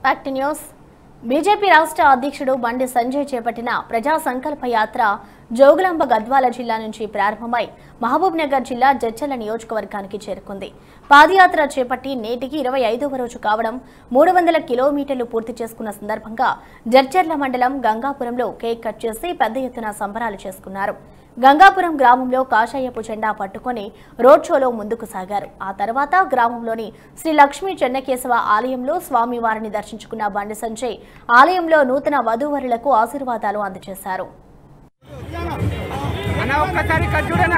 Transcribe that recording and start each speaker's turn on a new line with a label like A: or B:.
A: fact news BJP రాష్ట్ర అధ్యక్షుడు బండి సంజయ్ చేపట్టిన ప్రజా సంకల్ప యాత్ర జోగులాంబ గద్వాల జిల్లా నుంచి ప్రారంభమై మహబూబ్ నగర్ జిల్లా జడ్చల నియోజకవర్గానికి చేరుకుంది పాదయాత్ర చేపట్టి నేటికి ఇరవై ఐదవ రోజు కావడం మూడు వందల కిలోమీటర్లు పూర్తి చేసుకున్న సందర్భంగా జడ్చర్ల మండలం గంగాపురంలో కేక్ కట్ చేసి పెద్ద ఎత్తున సంబరాలు చేసుకున్నారు గంగాపురం గ్రామంలో కాషాయపు జెండా పట్టుకొని రోడ్ షోలో ముందుకు సాగారు ఆ తర్వాత గ్రామంలోని శ్రీ లక్ష్మీ చెన్నకేశవ ఆలయంలో స్వామివారిని దర్శించుకున్న బండి సంజయ్ ఆలయంలో నూతన వధూవరులకు ఆశీర్వాదాలు అందజేశారు
B: అన్న ఒక్కసారి కట్ చూడనా